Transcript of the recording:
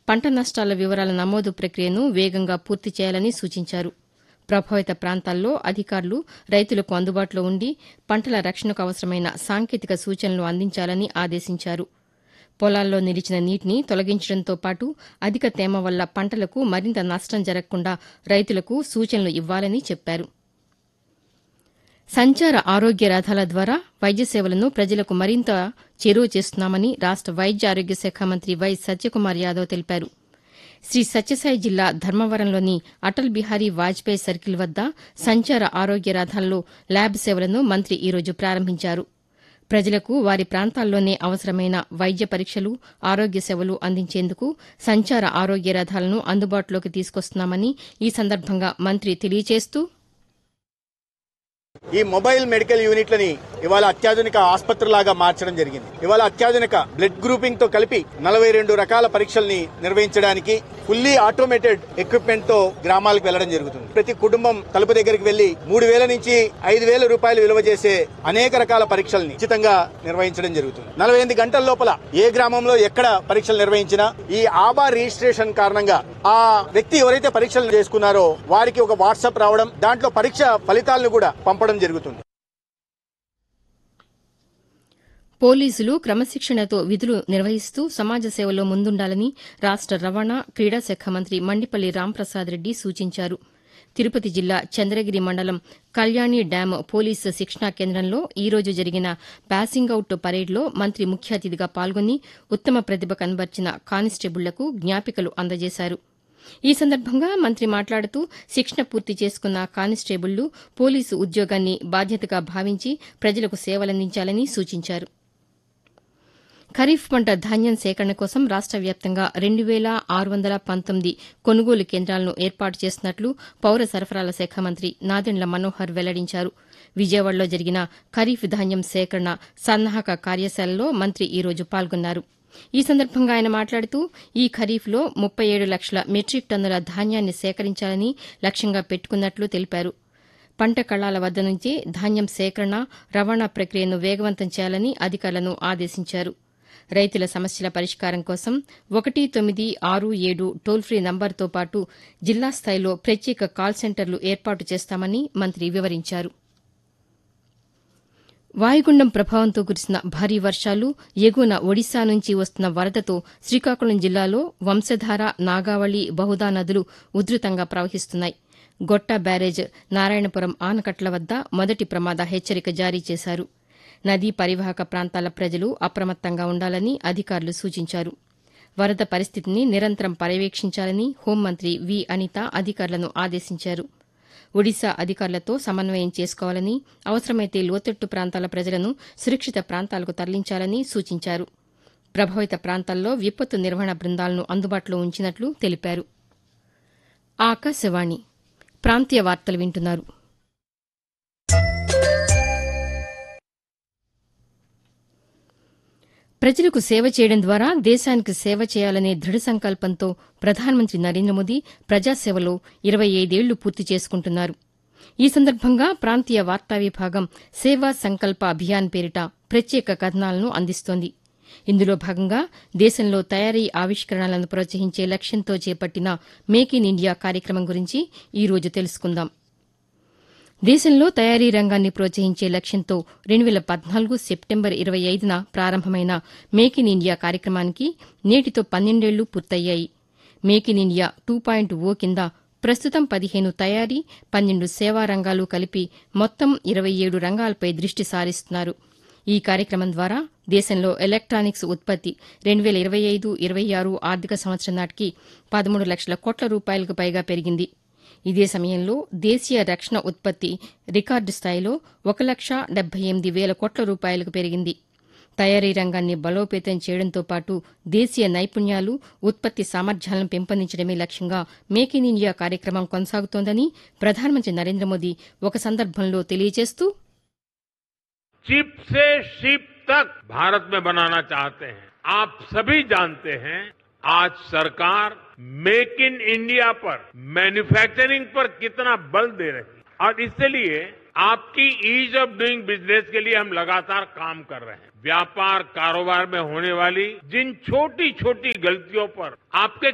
పంట నష్టాల వివరాల నమోదు ప్రక్రియను వేగంగా పూర్తి చేయాలని సూచించారు ప్రభావిత ప్రాంతాల్లో అధికారులు రైతులకు అందుబాటులో ఉండి పంటల రక్షణకు అవసరమైన సాంకేతిక సూచనలు అందించాలని ఆదేశించారు పొలాల్లో నిలిచిన నీటిని తొలగించడంతో పాటు అధిక తేమ వల్ల పంటలకు మరింత నష్టం జరగకుండా రైతులకు సూచనలు ఇవ్వాలని చెప్పారు సంచార ఆరోగ్య రథాల ద్వారా వైద్య సేవలను ప్రజలకు మరింత చేరువ చేస్తున్నామని రాష్ట వైద్య ఆరోగ్య శాఖ మంత్రి వై సత్యకుమార్ యాదవ్ తెలిపారు శ్రీ సత్యసాయి జిల్లా ధర్మవరంలోని అటల్ బిహారీ వాజ్పేయి సర్కిల్ వద్ద సంచార ఆరోగ్య రథాల్లో ల్యాబ్ సేవలను మంత్రి ఈరోజు ప్రారంభించారు ప్రజలకు వారి ప్రాంతాల్లోనే అవసరమైన వైద్య పరీక్షలు ఆరోగ్య సేవలు అందించేందుకు సంచార ఆరోగ్య రథాలను అందుబాటులోకి తీసుకొస్తున్నామని ఈ సందర్భంగా మంత్రి తెలియజేస్తూ ఈ మొబైల్ మెడికల్ యూనిట్లని ఇవాళ అత్యాధునిక ఆసుపత్రిలాగా మార్చడం జరిగింది ఇవాళ అత్యాధునిక బ్లడ్ గ్రూపింగ్ తో కలిపి నలభై రెండు రకాల పరీక్షల్ని నిర్వహించడానికి ఫుల్లీ ఆటోమేటెడ్ ఎక్విప్మెంట్ తో గ్రామాలకు వెళ్లడం జరుగుతుంది ప్రతి కుటుంబం తలుపు దగ్గరికి వెళ్లి మూడు వేల నుంచి ఐదు వేల రూపాయలు విలువ చేసే అనేక రకాల పరీక్షల్ని ఉచితంగా నిర్వహించడం జరుగుతుంది నలభై ఎనిమిది గంటల లోపల ఏ గ్రామంలో ఎక్కడ పరీక్షలు నిర్వహించినా ఈ ఆబా రిజిస్ట్రేషన్ కారణంగా ఆ వ్యక్తి ఎవరైతే పరీక్షలు చేసుకున్నారో వారికి ఒక వాట్సాప్ రావడం దాంట్లో పరీక్ష ఫలితాలను కూడా పంపడం జరుగుతుంది పోలీసులు క్రమశిక్షణతో విధులు నిర్వహిస్తూ సమాజ సేవలో ముందుండాలని రాష్ట రవాణా క్రీడా శాఖ మంత్రి మండిపల్లి రాంప్రసాద్ రెడ్డి సూచించారు తిరుపతి జిల్లా చంద్రగిరి మండలం కళ్యాణి డ్యాం పోలీసు శిక్షణా కేంద్రంలో ఈ రోజు జరిగిన పాసింగ్ అవుట్ పరేడ్లో మంత్రి ముఖ్య అతిథిగా పాల్గొని ఉత్తమ ప్రతిభ కనబర్చిన కానిస్టేబుళ్లకు జ్ఞాపికలు అందజేశారు ఈ సందర్భంగా మంత్రి మాట్లాడుతూ శిక్షణ పూర్తి చేసుకున్న కానిస్టేబుళ్లు పోలీసు ఉద్యోగాన్ని బాధ్యతగా భావించి ప్రజలకు సేవలందించాలని సూచించారు ఖరీఫ్ పంట ధాన్యం సేకరణ కోసం రాష్ట వ్యాప్తంగా రెండు వేల ఆరు వందల పంతొమ్మిది కొనుగోలు కేంద్రాలను ఏర్పాటు చేస్తున్నట్లు పౌర సరఫరాల శాఖ మంత్రి నాదెండ్ల మనోహర్ వెల్లడించారు విజయవాడలో జరిగిన ఖరీఫ్ ధాన్యం సేకరణ సన్నాహక కార్యశాలలో మంత్రి ఈ రోజు పాల్గొన్నారు ఈ సందర్భంగా ఆయన మాట్లాడుతూ ఈ ఖరీఫ్లో ముప్పై ఏడు లక్షల మెట్రిక్ టన్నుల ధాన్యాన్ని సేకరించాలని లక్ష్యంగా పెట్టుకున్నట్లు తెలిపారు పంట కళాల వద్ద నుంచే ధాన్యం సేకరణ రవాణా ప్రక్రియను వేగవంతం చేయాలని అధికారులను ఆదేశించారు రైతుల సమస్యల పరిష్కారం కోసం ఒకటి తొమ్మిది ఆరు ఏడు టోల్ ఫ్రీ నంబర్తో పాటు జిల్లా స్థాయిలో ప్రత్యేక కాల్ సెంటర్లు ఏర్పాటు చేస్తామని మంత్రి వివరించారు వాయుగుండం ప్రభావంతో కురిసిన భారీ వర్షాలు ఎగువన ఒడిశా నుంచి వస్తున్న వరదతో శ్రీకాకుళం జిల్లాలో వంశధార నాగావళి బహుదా నదులు ఉధృతంగా ప్రవహిస్తున్నాయి గొట్ట బ్యారేజ్ నారాయణపురం ఆనకట్ల వద్ద మొదటి ప్రమాద హెచ్చరిక జారీ చేశారు నదీ పరివాహక ప్రాంతాల ప్రజలు అప్రమత్తంగా ఉండాలని అధికారులు సూచించారు వరద పరిస్థితిని నిరంతరం పర్యవేక్షించాలని హోంమంత్రి వి అనిత అధికారులను ఆదేశించారు ఒడిశా అధికారులతో సమన్వయం చేసుకోవాలని అవసరమైతే లోతట్టు ప్రాంతాల ప్రజలను సురక్షిత ప్రాంతాలకు తరలించాలని సూచించారు ప్రభావిత ప్రాంతాల్లో విపత్తు నిర్వహణ బృందాలను అందుబాటులో ఉంచినట్లు తెలిపారు ఆకాశవాణి ప్రాంతీయ వార్తలు వింటున్నారు ప్రజలకు సేవ చేయడం ద్వారా దేశానికి సేవ చేయాలనే దృఢ సంకల్పంతో ప్రధానమంత్రి నరేంద్ర మోదీ ప్రజాసేవలో ఇరవై ఐదేళ్లు పూర్తి చేసుకుంటున్నారు ఈ సందర్భంగా ప్రాంతీయ వార్తా విభాగం సేవా సంకల్ప అభియాన్ పేరిట ప్రత్యేక కథనాలను అందిస్తోంది ఇందులో భాగంగా దేశంలో తయారీ ఆవిష్కరణలను ప్రోత్సహించే లక్ష్యంతో చేపట్టిన మేక్ ఇన్ ఇండియా కార్యక్రమం గురించి ఈ రోజు తెలుసుకుందాం దేశంలో తయారీ రంగాన్ని ప్రోత్సహించే లక్ష్యంతో రెండు వేల పద్నాలుగు సెప్టెంబర్ ఇరవై ఐదున ప్రారంభమైన మేక్ ఇన్ ఇండియా కార్యక్రమానికి నేటితో పన్నెండేళ్లు పూర్తయ్యాయి make in India two point O కింద ప్రస్తుతం పదిహేను తయారీ పన్నెండు సేవా రంగాలు కలిపి మొత్తం ఇరవై ఏడు రంగాలపై దృష్టి సారిస్తున్నారు ఈ కార్యక్రమం ద్వారా దేశంలో ఎలక్టానిక్స్ ఉత్పత్తి రెండు వేల ఇరవై ఐదు ఇరవై ఆరు ఆర్థిక సంవత్సరం నాటికి పదమూడు లక్షల కోట్ల రూపాయలకు పైగా పెరిగింది ఇదే సమయంలో దేశీయ రక్షణ ఉత్పత్తి రికార్డు స్థాయిలో ఒక లక్ష డెబ్బై ఎనిమిది వేల కోట్ల రూపాయలకు పెరిగింది తయారీ రంగాన్ని బలోపేతం చేయడంతో పాటు దేశీయ నైపుణ్యాలు ఉత్పత్తి సామర్థ్యాలను పెంపొందించడమే లక్ష్యంగా మేక్ ఇన్ ఇండియా కార్యక్రమం కొనసాగుతోందని ప్రధానమంత్రి నరేంద్ర మోదీ ఒక సందర్భంలో తెలియజేస్తూ चिप से शिप तक भारत में बनाना चाहते हैं आप सभी जानते हैं आज सरकार मेक इन इंडिया पर मैन्युफैक्चरिंग पर कितना बल दे रही है और इसलिए आपकी ईज ऑफ डूइंग बिजनेस के लिए हम लगातार काम कर रहे हैं व्यापार कारोबार में होने वाली जिन छोटी छोटी गलतियों पर आपके